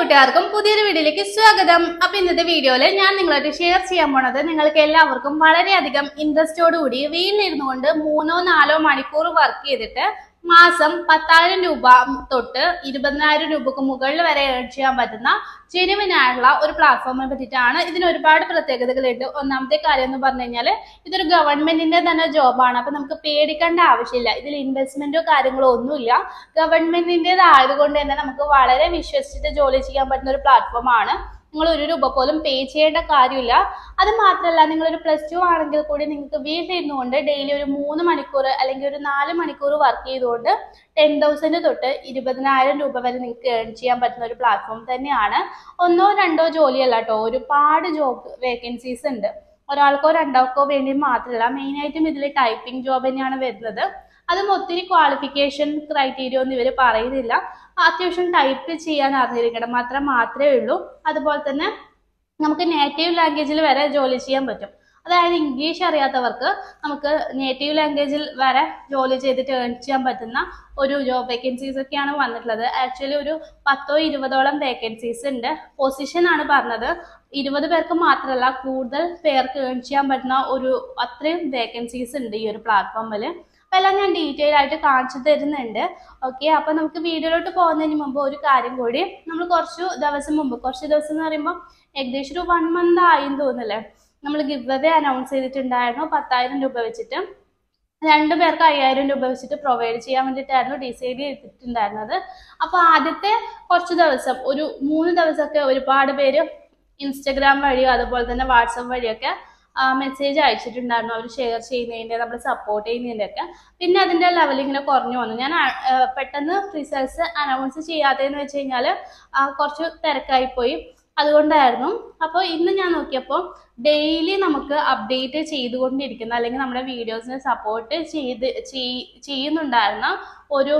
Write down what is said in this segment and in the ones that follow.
കൂട്ടുകാർക്കും പുതിയൊരു വീഡിയോയിലേക്ക് സ്വാഗതം അപ്പൊ ഇന്നത്തെ വീഡിയോയിൽ ഞാൻ നിങ്ങളായിട്ട് ഷെയർ ചെയ്യാൻ പോണത് നിങ്ങൾക്ക് എല്ലാവർക്കും വളരെയധികം ഇൻട്രസ്റ്റോട് കൂടി വീട്ടിലിരുന്നു കൊണ്ട് മൂന്നോ നാലോ മണിക്കൂർ വർക്ക് ചെയ്തിട്ട് മാസം പത്തായിരം രൂപ തൊട്ട് ഇരുപതിനായിരം രൂപക്ക് മുകളിൽ വരെ ഏൺ ചെയ്യാൻ പറ്റുന്ന ജെനുവിനായുള്ള ഒരു പ്ലാറ്റ്ഫോമിനെ പറ്റിയിട്ടാണ് ഇതിന് ഒരുപാട് പ്രത്യേകതകളുണ്ട് ഒന്നാമത്തെ കാര്യം എന്ന് പറഞ്ഞു കഴിഞ്ഞാൽ ഇതൊരു ഗവൺമെന്റിന്റെ തന്നെ ജോബാണ് അപ്പൊ നമുക്ക് പേടിക്കേണ്ട ആവശ്യമില്ല ഇതിൽ ഇൻവെസ്റ്റ്മെന്റോ കാര്യങ്ങളോ ഒന്നുമില്ല ഗവൺമെന്റിൻ്റെതായതുകൊണ്ട് തന്നെ നമുക്ക് വളരെ വിശ്വസിച്ചിട്ട് ജോലി ചെയ്യാൻ പറ്റുന്ന ഒരു പ്ലാറ്റ്ഫോമാണ് നിങ്ങൾ ഒരു രൂപ പോലും പേ ചെയ്യേണ്ട കാര്യമില്ല അത് മാത്രമല്ല നിങ്ങളൊരു പ്ലസ് ടു ആണെങ്കിൽ കൂടി നിങ്ങൾക്ക് വീട്ടിലിരുന്നു കൊണ്ട് ഡെയിലി ഒരു മൂന്ന് മണിക്കൂർ അല്ലെങ്കിൽ ഒരു നാല് മണിക്കൂർ വർക്ക് ചെയ്തുകൊണ്ട് ടെൻ തൗസൻഡ് തൊട്ട് ഇരുപതിനായിരം രൂപ വരെ നിങ്ങൾക്ക് ഏൺ ചെയ്യാൻ പറ്റുന്ന ഒരു പ്ലാറ്റ്ഫോം തന്നെയാണ് ഒന്നോ രണ്ടോ ജോലിയല്ല കേട്ടോ ഒരുപാട് ജോബ് വേക്കൻസീസ് ഉണ്ട് ഒരാൾക്കോ രണ്ടാൾക്കോ വേണ്ടി മാത്രമല്ല മെയിനായിട്ടും ഇതിൽ ടൈപ്പിംഗ് ജോബ് തന്നെയാണ് വരുന്നത് അതും ഒത്തിരി ക്വാളിഫിക്കേഷൻ ക്രൈറ്റീരിയ ഒന്നും ഇവർ പറയുന്നില്ല അത്യാവശ്യം ടൈപ്പ് ചെയ്യാൻ അറിഞ്ഞിരിക്കണം മാത്രം മാത്രമേ ഉള്ളൂ അതുപോലെ തന്നെ നമുക്ക് നേറ്റീവ് ലാംഗ്വേജിൽ വരെ ജോലി ചെയ്യാൻ പറ്റും അതായത് ഇംഗ്ലീഷ് അറിയാത്തവർക്ക് നമുക്ക് നേറ്റീവ് ലാംഗ്വേജിൽ വരെ ജോലി ചെയ്തിട്ട് ഏൺ ചെയ്യാൻ പറ്റുന്ന ഒരു ജോബ് വേക്കൻസീസ് ഒക്കെയാണ് വന്നിട്ടുള്ളത് ആക്ച്വലി ഒരു പത്തോ ഇരുപതോളം വേക്കൻസീസ് ഉണ്ട് പൊസിഷൻ ആണ് പറഞ്ഞത് ഇരുപത് പേർക്ക് മാത്രമല്ല കൂടുതൽ പേർക്ക് ഏൺ ചെയ്യാൻ പറ്റുന്ന ഒരു അത്രയും വേക്കൻസീസ് ഉണ്ട് ഈ ഒരു പ്ലാറ്റ്ഫോമിൽ അപ്പോൾ എല്ലാം ഞാൻ ഡീറ്റെയിൽ ആയിട്ട് കാണിച്ചു തരുന്നുണ്ട് ഓക്കെ അപ്പോൾ നമുക്ക് വീഡിയോയിലോട്ട് പോകുന്നതിന് മുമ്പ് ഒരു കാര്യം കൂടി നമ്മൾ കുറച്ച് ദിവസം മുമ്പ് കുറച്ച് ദിവസം എന്ന് പറയുമ്പോൾ ഏകദേശം ഒരു വൺ മന്ത് ആയി എന്ന് തോന്നുന്നില്ലേ നമ്മൾ ഗിവ് അവേ അനൗൺസ് ചെയ്തിട്ടുണ്ടായിരുന്നു പത്തായിരം രൂപ വെച്ചിട്ട് രണ്ടു പേർക്ക് അയ്യായിരം രൂപ വെച്ചിട്ട് പ്രൊവൈഡ് ചെയ്യാൻ വേണ്ടിയിട്ടായിരുന്നു ഡിസൈഡ് ചെയ്തിട്ടുണ്ടായിരുന്നത് അപ്പോൾ ആദ്യത്തെ കുറച്ച് ദിവസം ഒരു മൂന്ന് ദിവസമൊക്കെ ഒരുപാട് പേര് ഇൻസ്റ്റഗ്രാം വഴിയോ അതുപോലെ തന്നെ വാട്സപ്പ് വഴിയൊക്കെ മെസ്സേജ് അയച്ചിട്ടുണ്ടായിരുന്നു അവർ ഷെയർ ചെയ്യുന്നതിൻ്റെ നമ്മൾ സപ്പോർട്ട് ചെയ്യുന്നതിൻ്റെ ഒക്കെ പിന്നെ അതിൻ്റെ ലെവൽ ഇങ്ങനെ കുറഞ്ഞു വന്നു ഞാൻ ആ, പെട്ടെന്ന് റിസൾട്ട്സ് അനൗൺസ് ചെയ്യാത്തതെന്ന് വെച്ച് കഴിഞ്ഞാൽ കുറച്ച് തിരക്കായി പോയി അതുകൊണ്ടായിരുന്നു അപ്പോൾ ഇന്ന് ഞാൻ നോക്കിയപ്പോൾ ഡെയിലി നമുക്ക് അപ്ഡേറ്റ് ചെയ്തുകൊണ്ടിരിക്കുന്ന അല്ലെങ്കിൽ നമ്മുടെ വീഡിയോസിനെ സപ്പോർട്ട് ചെയ്ത് ചെയ്- ചെയ്യുന്നുണ്ടായിരുന്ന ഒരു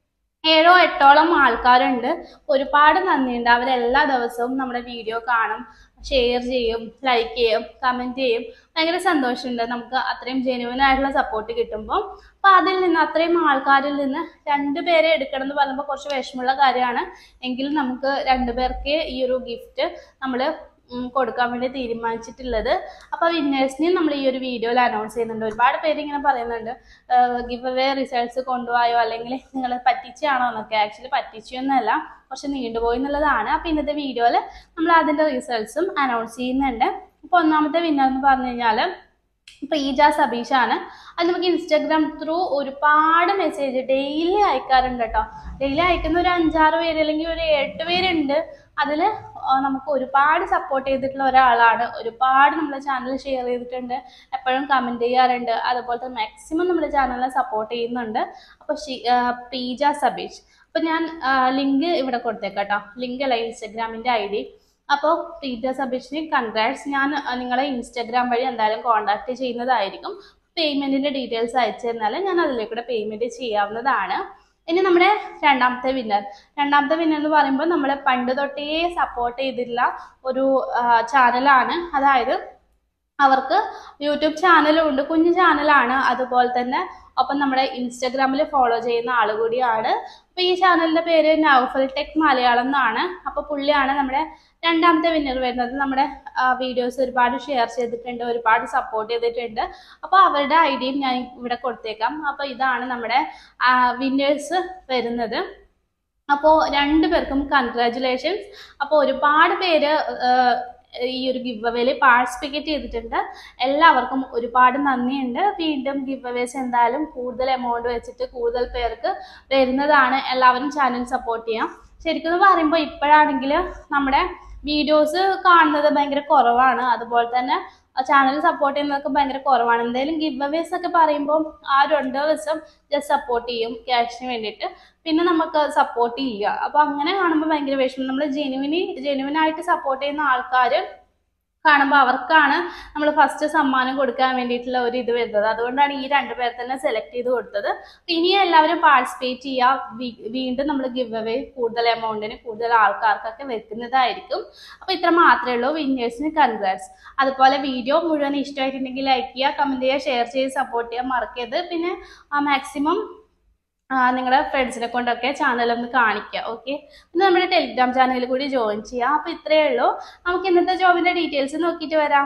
ഏഴോ എട്ടോളം ആൾക്കാരുണ്ട് ഒരുപാട് നന്ദിയുണ്ട് അവരെല്ലാ ദിവസവും നമ്മുടെ വീഡിയോ കാണും ഷെയർ ചെയ്യും ലൈക്ക് ചെയ്യും കമൻറ്റ് ചെയ്യും ഭയങ്കര സന്തോഷമുണ്ട് നമുക്ക് അത്രയും ജെനുവൻ ആയിട്ടുള്ള സപ്പോർട്ട് കിട്ടുമ്പോൾ അപ്പോൾ അതിൽ നിന്ന് അത്രയും ആൾക്കാരിൽ നിന്ന് രണ്ട് പേരെ എടുക്കണം എന്ന് പറയുമ്പോൾ കുറച്ച് വിഷമമുള്ള കാര്യമാണ് എങ്കിലും നമുക്ക് രണ്ട് പേർക്ക് ഈ ഒരു ഗിഫ്റ്റ് നമ്മൾ കൊടുക്കാൻ വേണ്ടി തീരുമാനിച്ചിട്ടുള്ളത് അപ്പോൾ വിന്നേഴ്സിനെയും നമ്മൾ ഈ ഒരു വീഡിയോയിൽ അനൗൺസ് ചെയ്യുന്നുണ്ട് ഒരുപാട് പേര് ഇങ്ങനെ പറയുന്നുണ്ട് ഗിവ് അവേ റിസൾട്ട്സ് കൊണ്ടുപോയോ അല്ലെങ്കിൽ നിങ്ങൾ പറ്റിച്ചാണോ എന്നൊക്കെ ആക്ച്വലി പറ്റിച്ചൊന്നുമല്ല കുറച്ച് നീണ്ടുപോയി എന്നുള്ളതാണ് അപ്പോൾ ഇന്നത്തെ വീഡിയോയിൽ നമ്മൾ അതിൻ്റെ റിസൾട്ട്സും അനൗൺസ് ചെയ്യുന്നുണ്ട് ഇപ്പോൾ ഒന്നാമത്തെ വിന്നർ എന്ന് പറഞ്ഞു കഴിഞ്ഞാൽ പ്രീജ സബീഷാണ് അത് നമുക്ക് ഇൻസ്റ്റാഗ്രാം ത്രൂ ഒരുപാട് മെസ്സേജ് ഡെയിലി അയക്കാറുണ്ട് കേട്ടോ ഡെയിലി അയക്കുന്ന ഒരു അഞ്ചാറ് പേര് അല്ലെങ്കിൽ ഒരു എട്ട് പേരുണ്ട് അതിൽ നമുക്ക് ഒരുപാട് സപ്പോർട്ട് ചെയ്തിട്ടുള്ള ഒരാളാണ് ഒരുപാട് നമ്മുടെ ചാനൽ ഷെയർ ചെയ്തിട്ടുണ്ട് എപ്പോഴും കമൻറ്റ് ചെയ്യാറുണ്ട് അതുപോലെ തന്നെ മാക്സിമം നമ്മുടെ ചാനലിനെ സപ്പോർട്ട് ചെയ്യുന്നുണ്ട് അപ്പോൾ പ്രീജ സബീഷ് അപ്പോൾ ഞാൻ ലിങ്ക് ഇവിടെ കൊടുത്തേക്കാം കേട്ടോ ലിങ്ക് അല്ല ഇൻസ്റ്റഗ്രാമിൻ്റെ ഐ ഡി അപ്പോൾ പ്രീജ സബീഷിന് കൺഗ്രാറ്റ്സ് ഞാൻ ആ, നിങ്ങളെ ഇൻസ്റ്റഗ്രാം വഴി എന്തായാലും കോൺടാക്ട് ചെയ്യുന്നതായിരിക്കും പേയ്മെൻറ്റിൻ്റെ ഡീറ്റെയിൽസ് അയച്ചു തന്നാൽ ഞാൻ അതിലേക്കൂടെ പേയ്മെൻറ്റ് ചെയ്യാവുന്നതാണ് ഇനി നമ്മുടെ രണ്ടാമത്തെ വിന്നർ രണ്ടാമത്തെ വിന്നർ എന്ന് പറയുമ്പോൾ നമ്മൾ പണ്ട് തൊട്ടേ സപ്പോർട്ട് ചെയ്തിട്ടുള്ള ഒരു ചാനലാണ് അതായത് അവർക്ക് യൂട്യൂബ് ചാനലും ഉണ്ട് കുഞ്ഞു ചാനലാണ് അതുപോലെ തന്നെ ഒപ്പം നമ്മുടെ ഇൻസ്റ്റഗ്രാമിൽ ഫോളോ ചെയ്യുന്ന ആൾ കൂടിയാണ് അപ്പോൾ ഈ ചാനലിൻ്റെ പേര് നൗഫൽ ടെക് മലയാളം എന്നാണ് അപ്പോൾ പുള്ളിയാണ് നമ്മുടെ രണ്ടാമത്തെ വിന്നർ വരുന്നത് നമ്മുടെ വീഡിയോസ് ഒരുപാട് ഷെയർ ചെയ്തിട്ടുണ്ട് ഒരുപാട് സപ്പോർട്ട് ചെയ്തിട്ടുണ്ട് അപ്പോൾ അവരുടെ ഐഡിയും ഞാൻ ഇവിടെ കൊടുത്തേക്കാം അപ്പോൾ ഇതാണ് നമ്മുടെ വിന്നേഴ്സ് വരുന്നത് അപ്പോൾ രണ്ടു പേർക്കും കൺഗ്രാറ്റുലേഷൻസ് അപ്പോൾ ഒരുപാട് പേര് ആ, ഈ ഒരു ഗിവ് അവേയിൽ പാർട്ടിസിപ്പേറ്റ് ചെയ്തിട്ടുണ്ട് എല്ലാവർക്കും ഒരുപാട് നന്ദിയുണ്ട് വീണ്ടും ഗിവ് അവേസ് എന്തായാലും കൂടുതൽ എമൗണ്ട് വെച്ചിട്ട് കൂടുതൽ പേർക്ക് വരുന്നതാണ് എല്ലാവരും ചാനൽ സപ്പോർട്ട് ചെയ്യാം ശരിക്കും എന്ന് പറയുമ്പോൾ ഇപ്പോഴാണെങ്കിൽ നമ്മുടെ വീഡിയോസ് കാണുന്നത് ഭയങ്കര കുറവാണ് അതുപോലെ തന്നെ ചാനൽ സപ്പോർട്ട് ചെയ്യുന്നതൊക്കെ ഭയങ്കര കുറവാണ് എന്തായാലും ഗിവ് അവേസ് ഒക്കെ പറയുമ്പോൾ ആ രണ്ടോ ദിവസം ജസ്റ്റ് സപ്പോർട്ട് ചെയ്യും ക്യാഷിന് വേണ്ടിയിട്ട് പിന്നെ നമുക്ക് സപ്പോർട്ട് ഇല്ല അപ്പോൾ അങ്ങനെ കാണുമ്പോൾ ഭയങ്കര വിഷമം നമ്മൾ ജെനുവിനി ജെനുവിനായിട്ട് സപ്പോർട്ട് ചെയ്യുന്ന ആൾക്കാർ കാണുമ്പോൾ അവർക്കാണ് നമ്മൾ ഫസ്റ്റ് സമ്മാനം കൊടുക്കാൻ വേണ്ടിയിട്ടുള്ള ഒരു ഇത് വരുന്നത് അതുകൊണ്ടാണ് ഈ രണ്ട് പേർ തന്നെ സെലക്ട് ചെയ്ത് കൊടുത്തത് അപ്പോൾ ഇനി എല്ലാവരും പാർട്ടിസിപ്പേറ്റ് ചെയ്യുക വീ- വീണ്ടും നമ്മൾ ഗിവ് അവേ കൂടുതൽ എമൗണ്ടിന് കൂടുതൽ ആൾക്കാർക്കൊക്കെ വെക്കുന്നതായിരിക്കും അപ്പോൾ ഇത്ര മാത്രമേ ഉള്ളൂ വിന്നേഴ്സിന് കൺഗ്രാറ്റ്സ് അതുപോലെ വീഡിയോ മുഴുവൻ ഇഷ്ടമായിട്ടുണ്ടെങ്കിൽ ലൈക്ക് ചെയ്യുക കമൻറ്റ് ചെയ്യുക ഷെയർ ചെയ്ത് സപ്പോർട്ട് ചെയ്യാൻ മറക്കരുത് പിന്നെ മാക്സിമം നിങ്ങളുടെ ഫ്രണ്ട്സിനെ കൊണ്ടൊക്കെ ചാനൽ ഒന്ന് കാണിക്കുക ഓക്കെ പിന്നെ നമ്മുടെ ടെലിഗ്രാം ചാനലിൽ കൂടി ജോയിൻ ചെയ്യാം അപ്പോൾ ഇത്രയേ ഉള്ളൂ നമുക്ക് ഇന്നത്തെ ജോബിന്റെ ഡീറ്റെയിൽസ് നോക്കിയിട്ട് വരാം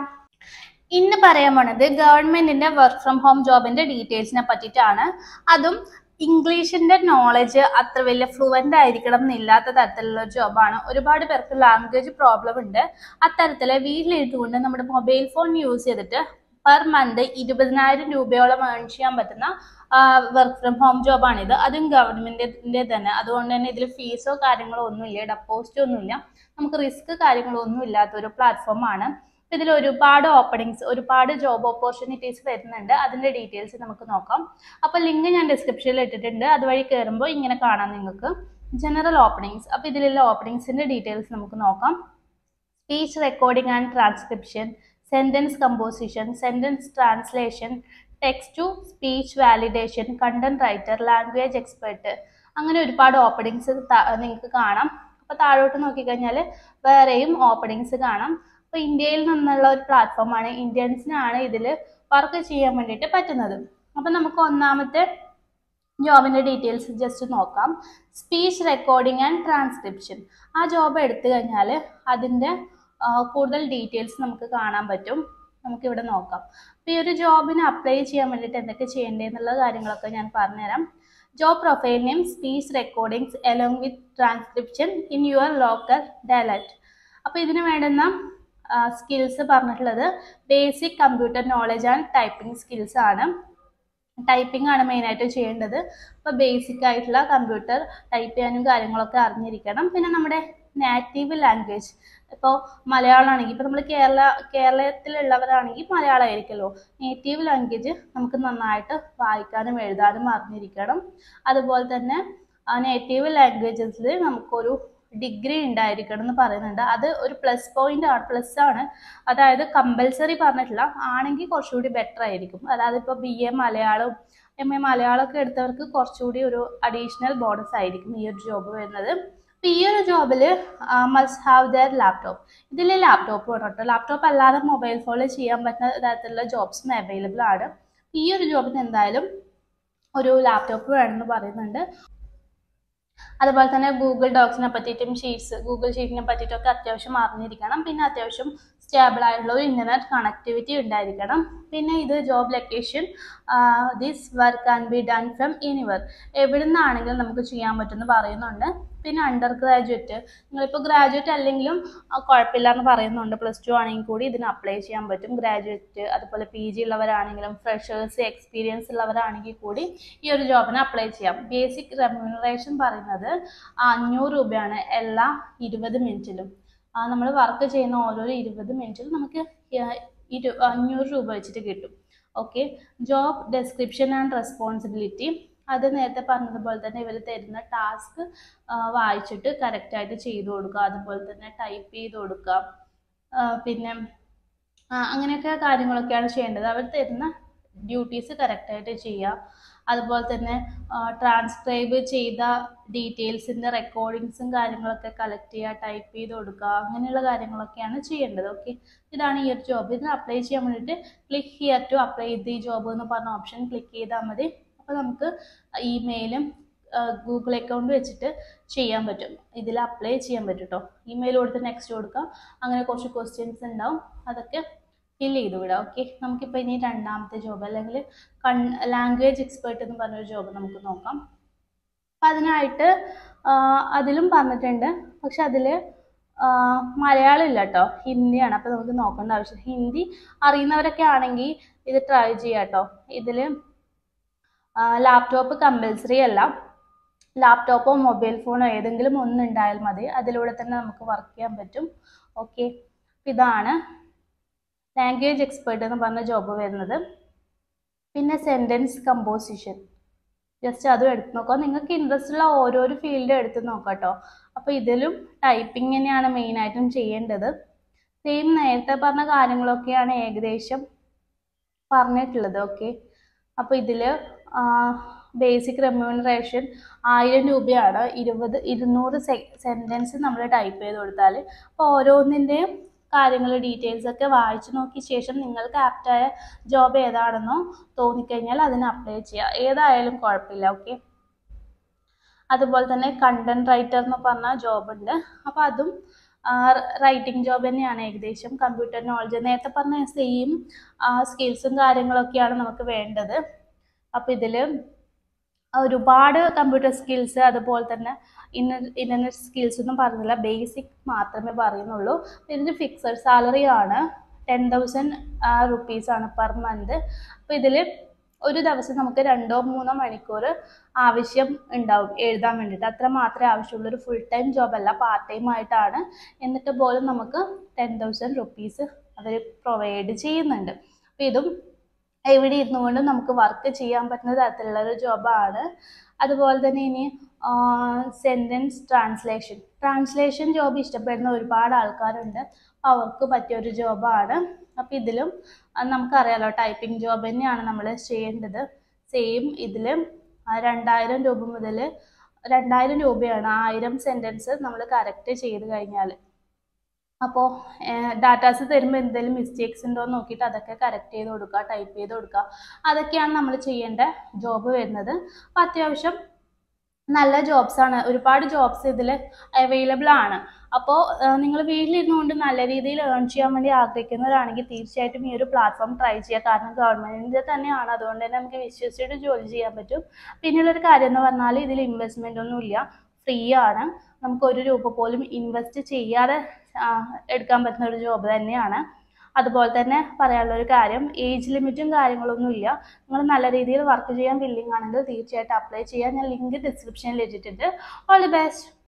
ഇന്ന് പറയാൻ പോണത് ഗവൺമെന്റിന്റെ വർക്ക് ഫ്രം ഹോം ജോബിന്റെ ഡീറ്റെയിൽസിനെ പറ്റിയിട്ടാണ് അതും ഇംഗ്ലീഷിന്റെ നോളജ് അത്ര വലിയ ഫ്ലുവൻ്റ് ആയിരിക്കണം എന്നില്ലാത്ത തരത്തിലുള്ള ഒരു ജോബാണ് ഒരുപാട് പേർക്ക് ലാംഗ്വേജ് പ്രോബ്ലം ഉണ്ട് അത്തരത്തില് വീട്ടിലിരുന്നുകൊണ്ട് നമ്മുടെ മൊബൈൽ ഫോൺ യൂസ് ചെയ്തിട്ട് പെർ മന്ത് ഇരുപതിനായിരം രൂപയോളം ഏൺ ചെയ്യാൻ പറ്റുന്ന വർക്ക് ഫ്രം ഹോം ജോബാണിത് അതും ഗവൺമെന്റിന്റെ തന്നെ അതുകൊണ്ട് തന്നെ ഇതിൽ ഫീസോ കാര്യങ്ങളോ ഒന്നുമില്ല ഡെപ്പോസിറ്റോ ഒന്നുമില്ല നമുക്ക് റിസ്ക് കാര്യങ്ങളോ ഒന്നും ഇല്ലാത്ത ഒരു പ്ലാറ്റ്ഫോമാണ് ഇതിൽ ഒരുപാട് ഓപ്പണിങ്സ് ഒരുപാട് ജോബ് ഓപ്പർച്യൂണിറ്റീസ് വരുന്നുണ്ട് അതിന്റെ ഡീറ്റെയിൽസ് നമുക്ക് നോക്കാം അപ്പോൾ ലിങ്ക് ഞാൻ ഡിസ്ക്രിപ്ഷനിൽ ഇട്ടിട്ടുണ്ട് അതുവഴി കയറുമ്പോൾ ഇങ്ങനെ കാണാം നിങ്ങൾക്ക് ജനറൽ ഓപ്പണിങ്സ് അപ്പോൾ ഇതിലുള്ള ഓപ്പണിങ്സിന്റെ ഡീറ്റെയിൽസ് നമുക്ക് നോക്കാം speech recording and transcription sentence composition sentence translation text to speech validation content writer language expert അങ്ങനെ ഒരുപാട് ഓപ്പണിങ്സ് നിങ്ങൾക്ക് കാണാം അപ്പോൾ താഴോട്ട് നോക്കിക്കഴിഞ്ഞാൽ വേറെയും ഓപ്പണിങ്സ് കാണാം അപ്പോൾ ഇന്ത്യയിൽ നിന്നുള്ള ഒരു പ്ലാറ്റ്ഫോമാണ് ഇന്ത്യൻസിനാണ് ഇതിൽ വർക്ക് ചെയ്യാൻ വേണ്ടിയിട്ട് പറ്റുന്നത് അപ്പം നമുക്ക് ഒന്നാമത്തെ ജോബിൻ്റെ ഡീറ്റെയിൽസ് ജസ്റ്റ് നോക്കാം സ്പീച്ച് റെക്കോർഡിംഗ് ആൻഡ് ട്രാൻസ്ക്രിപ്ഷൻ ആ ജോബ് എടുത്തു കഴിഞ്ഞാൽ അതിൻ്റെ കൂടുതൽ ഡീറ്റെയിൽസ് നമുക്ക് കാണാൻ പറ്റും നമുക്കിവിടെ നോക്കാം അപ്പോൾ ഈ ഒരു ജോബിന് അപ്ലൈ ചെയ്യാൻ വേണ്ടിയിട്ട് എന്തൊക്കെ ചെയ്യേണ്ടതെന്നുള്ള കാര്യങ്ങളൊക്കെ ഞാൻ പറഞ്ഞുതരാം job profile name speech recordings along with transcription in your local dialect അപ്പോൾ ഇതിന് വേണ്ടുന്ന സ്കിൽസ് പറഞ്ഞിട്ടുള്ളത് basic computer knowledge and typing skills ആണ് ടൈപ്പിംഗ് ആണ് മെയിനായിട്ട് ചെയ്യേണ്ടത് അപ്പോൾ ബേസിക് ആയിട്ടുള്ള കമ്പ്യൂട്ടർ ടൈപ്പ് ചെയ്യാനും കാര്യങ്ങളൊക്കെ അറിഞ്ഞിരിക്കണം പിന്നെ നമ്മുടെ നാറ്റീവ് ലാംഗ്വേജ് ഇപ്പോൾ മലയാളമാണെങ്കിൽ ഇപ്പോൾ നമ്മൾ കേരള കേരളത്തിലുള്ളവരാണെങ്കിൽ മലയാളമായിരിക്കുമല്ലോ നേറ്റീവ് ലാംഗ്വേജ് നമുക്ക് നന്നായിട്ട് വായിക്കാനും എഴുതാനും അറിഞ്ഞിരിക്കണം അതുപോലെ തന്നെ നേറ്റീവ് ലാംഗ്വേജസിൽ നമുക്കൊരു ഡിഗ്രി ഉണ്ടായിരിക്കണം എന്ന് പറയുന്നുണ്ട് അത് ഒരു പ്ലസ് പോയിന്റ് ആണ് പ്ലസ് ആണ് അതായത് കമ്പൽസറി പറഞ്ഞിട്ടില്ല ആണെങ്കിൽ കുറച്ചുകൂടി ബെറ്റർ ആയിരിക്കും അതായത് ഇപ്പോൾ B A Malayalam M A മലയാളമൊക്കെ എടുത്തവർക്ക് കുറച്ചുകൂടി ഒരു അഡീഷണൽ ബോണസ് ആയിരിക്കും ഈ ഒരു ജോബ് വരുന്നത് അപ്പോൾ ഈ ഒരു ജോബിൽ മസ്റ്റ് ഹാവ് ദർ ലാപ്ടോപ്പ് ഇതിൽ ലാപ്ടോപ്പ് വേണം കേട്ടോ ലാപ്ടോപ്പ് അല്ലാതെ മൊബൈൽ ഫോണിൽ ചെയ്യാൻ പറ്റുന്ന തരത്തിലുള്ള ജോബ്സും അവൈലബിൾ ആണ് ഈ ഒരു ജോബിന് എന്തായാലും ഒരു ലാപ്ടോപ്പ് വേണമെന്ന് പറയുന്നുണ്ട് അതുപോലെ തന്നെ ഗൂഗിൾ ഡോക്സിനെ പറ്റിയിട്ടും ഷീറ്റ്സ് ഗൂഗിൾ ഷീറ്റിനെ പറ്റിയിട്ടൊക്കെ അത്യാവശ്യം അറിഞ്ഞിരിക്കണം പിന്നെ അത്യാവശ്യം സ്റ്റേബിൾ ആയിട്ടുള്ള ഒരു ഇൻ്റർനെറ്റ് കണക്ടിവിറ്റി ഉണ്ടായിരിക്കണം പിന്നെ ഇത് job location this work can be done from anywhere എവിടെ നിന്നാണെങ്കിലും നമുക്ക് ചെയ്യാൻ പറ്റുമെന്ന് പറയുന്നുണ്ട് പിന്നെ അണ്ടർ ഗ്രാജുവേറ്റ് നിങ്ങളിപ്പോൾ ഗ്രാജുവേറ്റ് അല്ലെങ്കിലും കുഴപ്പമില്ല എന്ന് പറയുന്നുണ്ട് പ്ലസ് ടു ആണെങ്കിൽ കൂടി ഇതിന് അപ്ലൈ ചെയ്യാൻ പറ്റും ഗ്രാജുവേറ്റ് അതുപോലെ പി ജി ഉള്ളവരാണെങ്കിലും ഫ്രഷേഴ്സ് എക്സ്പീരിയൻസ് ഉള്ളവരാണെങ്കിൽ കൂടി ഈ ഒരു ജോബിന് അപ്ലൈ ചെയ്യാം ബേസിക് റെമ്യൂണറേഷൻ പറയുന്നത് അഞ്ഞൂറ് രൂപയാണ് എല്ലാ ഇരുപത് മിനിറ്റിലും നമ്മൾ വർക്ക് ചെയ്യുന്ന ഓരോരോ ഇരുപത് മിനിറ്റിലും നമുക്ക് ഇരു അഞ്ഞൂറ് രൂപ വെച്ചിട്ട് കിട്ടും okay job description and responsibility അത് നേരത്തെ പറഞ്ഞതുപോലെ തന്നെ ഇവർ തരുന്ന ടാസ്ക് വായിച്ചിട്ട് കറക്റ്റായിട്ട് ചെയ്തു കൊടുക്കുക അതുപോലെ തന്നെ ടൈപ്പ് ചെയ്ത് കൊടുക്കുക പിന്നെ അങ്ങനെയൊക്കെ കാര്യങ്ങളൊക്കെയാണ് ചെയ്യേണ്ടത് അവർ തരുന്ന ഡ്യൂട്ടീസ് കറക്റ്റായിട്ട് ചെയ്യുക അതുപോലെ തന്നെ ട്രാൻസ്ക്രൈബ് ചെയ്ത ഡീറ്റെയിൽസിൻ്റെ റെക്കോർഡിങ്സും കാര്യങ്ങളൊക്കെ കളക്ട് ചെയ്യുക ടൈപ്പ് ചെയ്ത് കൊടുക്കുക അങ്ങനെയുള്ള കാര്യങ്ങളൊക്കെയാണ് ചെയ്യേണ്ടത് ഓക്കെ ഇതാണ് ഈ ഒരു ജോബ് ഇതിന് അപ്ലൈ ചെയ്യാൻ വേണ്ടിയിട്ട് click here to apply the job എന്ന് പറഞ്ഞ ഓപ്ഷൻ ക്ലിക്ക് ചെയ്താൽ മതി അപ്പോൾ നമുക്ക് ഇമെയിലും ഗൂഗിൾ അക്കൗണ്ട് വെച്ചിട്ട് ചെയ്യാൻ പറ്റും ഇതിൽ അപ്ലൈ ചെയ്യാൻ പറ്റും കേട്ടോ ഇമെയിൽ കൊടുത്ത് നെക്സ്റ്റ് കൊടുക്കാം അങ്ങനെ കുറച്ച് ക്വസ്റ്റ്യൻസ് ഉണ്ടാവും അതൊക്കെ ഫിൽ ചെയ്ത് വിടാം ഓക്കെ നമുക്കിപ്പോൾ ഇനി രണ്ടാമത്തെ ജോബ് അല്ലെങ്കിൽ കൺ ലാംഗ്വേജ് എക്സ്പേർട്ട് എന്ന് പറഞ്ഞൊരു ജോബ് നമുക്ക് നോക്കാം അപ്പം അതിനായിട്ട് അതിലും പറഞ്ഞിട്ടുണ്ട് പക്ഷെ അതിൽ മലയാളം ഇല്ല കേട്ടോ ഹിന്ദിയാണ് അപ്പോൾ നമുക്ക് നോക്കേണ്ട ആവശ്യം ഹിന്ദി അറിയുന്നവരൊക്കെ ആണെങ്കിൽ ഇത് ട്രൈ ചെയ്യാം കേട്ടോ ഇതിൽ ലാപ്ടോപ്പ് കമ്പൽസറി അല്ല ലാപ്ടോപ്പോ മൊബൈൽ ഫോണോ ഏതെങ്കിലും ഒന്നുണ്ടായാൽ മതി അതിലൂടെ തന്നെ നമുക്ക് വർക്ക് ചെയ്യാൻ പറ്റും ഓക്കെ ഇതാണ് ലാംഗ്വേജ് എക്സ്പേർട്ട് എന്ന് പറഞ്ഞ ജോബ് വരുന്നത് പിന്നെ സെൻറ്റൻസ് കമ്പോസിഷൻ ജസ്റ്റ് അതും എടുത്ത് നോക്കാം നിങ്ങൾക്ക് ഇൻട്രസ്റ്റ് ഉള്ള ഓരോരോ ഫീൽഡും എടുത്ത് നോക്കാം കേട്ടോ അപ്പോൾ ഇതിലും ടൈപ്പിംഗ് തന്നെയാണ് മെയിനായിട്ടും ചെയ്യേണ്ടത് സെയിം നേരത്തെ പറഞ്ഞ കാര്യങ്ങളൊക്കെയാണ് ഏകദേശം പറഞ്ഞിട്ടുള്ളത് ഓക്കെ അപ്പോൾ ഇതിൽ ബേസിക് റെമ്യൂണറേഷൻ ആയിരം രൂപയാണ് ഇരുപത് ഇരുന്നൂറ് സെ സെൻറ്റൻസ് നമ്മൾ ടൈപ്പ് ചെയ്ത് കൊടുത്താൽ അപ്പോൾ ഓരോന്നിൻ്റെയും കാര്യങ്ങൾ ഡീറ്റെയിൽസ് ഒക്കെ വായിച്ചു നോക്കിയ ശേഷം നിങ്ങൾക്ക് ആപ്റ്റായ ജോബ് ഏതാണെന്നോ തോന്നിക്കഴിഞ്ഞാൽ അതിന് അപ്ലൈ ചെയ്യുക ഏതായാലും കുഴപ്പമില്ല ഓക്കെ അതുപോലെ തന്നെ കണ്ടന്റ് റൈറ്റർ എന്ന് പറഞ്ഞ ജോബ് ഉണ്ട് അപ്പോൾ അതും റൈറ്റിംഗ് ജോബ് തന്നെയാണ് ഏകദേശം കമ്പ്യൂട്ടർ നോളജ് നേരത്തെ പറഞ്ഞ സെയിം സ്കിൽസും കാര്യങ്ങളൊക്കെയാണ് നമുക്ക് വേണ്ടത് അപ്പോൾ ഇതിൽ ഒരുപാട് കമ്പ്യൂട്ടർ സ്കിൽസ് അതുപോലെ തന്നെ ഇന്ന ഇൻ്റർനെറ്റ് സ്കിൽസ് ഒന്നും പറയുന്നില്ല ബേസിക് മാത്രമേ പറയുന്നുള്ളൂ ഇതിന് ഫിക്സഡ് സാലറി ആണ് ടെൻ തൗസൻഡ് റുപ്പീസാണ് പെർ മന്ത് അപ്പോൾ ഇതിൽ ഒരു ദിവസം നമുക്ക് രണ്ടോ മൂന്നോ മണിക്കൂർ ആവശ്യം ഉണ്ടാവും എഴുതാൻ വേണ്ടിയിട്ട് അത്ര മാത്രമേ ആവശ്യമുള്ളൂ ഒരു ഫുൾ ടൈം ജോബല്ല പാർട്ട് ടൈം ആയിട്ടാണ് എന്നിട്ട് പോലും നമുക്ക് ടെൻ തൗസൻഡ് റുപ്പീസ് അവർ പ്രൊവൈഡ് ചെയ്യുന്നുണ്ട് അപ്പോൾ ഇതും എവിടെ ഇരുന്നു കൊണ്ട് നമുക്ക് വർക്ക് ചെയ്യാൻ പറ്റുന്ന തരത്തിലുള്ള ഒരു ജോബാണ് അതുപോലെ തന്നെ ഇനി സെൻറ്റൻസ് ട്രാൻസ്ലേഷൻ ട്രാൻസ്ലേഷൻ ജോബ് ഇഷ്ടപ്പെടുന്ന ഒരുപാട് ആൾക്കാരുണ്ട് അപ്പോൾ അവർക്ക് പറ്റിയ ഒരു ജോബാണ് അപ്പോൾ ഇതിലും അത് നമുക്കറിയാലോ ടൈപ്പിംഗ് ജോബ് തന്നെയാണ് നമ്മൾ ചെയ്യേണ്ടത് സെയിം ഇതിൽ രണ്ടായിരം രൂപ മുതൽ രണ്ടായിരം രൂപയാണ് ആയിരം സെൻറ്റൻസ് നമ്മൾ കറക്റ്റ് ചെയ്ത് കഴിഞ്ഞാൽ അപ്പോൾ ഡാറ്റാസ് തരുമ്പോൾ എന്തെങ്കിലും മിസ്റ്റേക്സ് ഉണ്ടോ എന്ന് നോക്കിയിട്ട് അതൊക്കെ കറക്റ്റ് ചെയ്ത് കൊടുക്കുക ടൈപ്പ് ചെയ്ത് കൊടുക്കുക അതൊക്കെയാണ് നമ്മൾ ചെയ്യേണ്ട ജോബ് വരുന്നത് അപ്പോൾ അത്യാവശ്യം നല്ല ജോബ്സ് ആണ് ഒരുപാട് ജോബ്സ് ഇതിൽ അവൈലബിൾ ആണ് അപ്പോൾ നിങ്ങൾ വീട്ടിലിരുന്നുകൊണ്ട് നല്ല രീതിയിൽ ഏൺ ചെയ്യാൻ വേണ്ടി ആഗ്രഹിക്കുന്നവരാണെങ്കിൽ തീർച്ചയായിട്ടും ഈ ഒരു പ്ലാറ്റ്ഫോം ട്രൈ ചെയ്യുക കാരണം ഗവൺമെൻറ്റിൻ്റെ തന്നെയാണ് അതുകൊണ്ട് തന്നെ നമുക്ക് വിശ്വസിച്ചിട്ട് ജോലി ചെയ്യാൻ പറ്റും പിന്നെയുള്ളൊരു കാര്യം എന്ന് പറഞ്ഞാൽ ഇതിൽ ഇൻവെസ്റ്റ്മെൻ്റ് ഒന്നുമില്ല ഫ്രീ ആണ് നമുക്ക് ഒരു രൂപ പോലും ഇൻവെസ്റ്റ് ചെയ്യാതെ ആ, എടുക്കാൻ പറ്റുന്ന ഒരു ജോബ് തന്നെയാണ് അതുപോലെ തന്നെ പറയാനുള്ള ഒരു കാര്യം ഏജ് ലിമിറ്റും കാര്യങ്ങളൊന്നും ഇല്ല നിങ്ങൾ നല്ല രീതിയിൽ വർക്ക് ചെയ്യാൻ വില്ലിംഗ് ആണെങ്കിൽ തീർച്ചയായിട്ടും അപ്ലൈ ചെയ്യാൻ ഞാൻ ലിങ്ക് ഡിസ്ക്രിപ്ഷനിൽ ഇട്ടിട്ടുണ്ട് ഓൾ ദി ബെസ്റ്റ്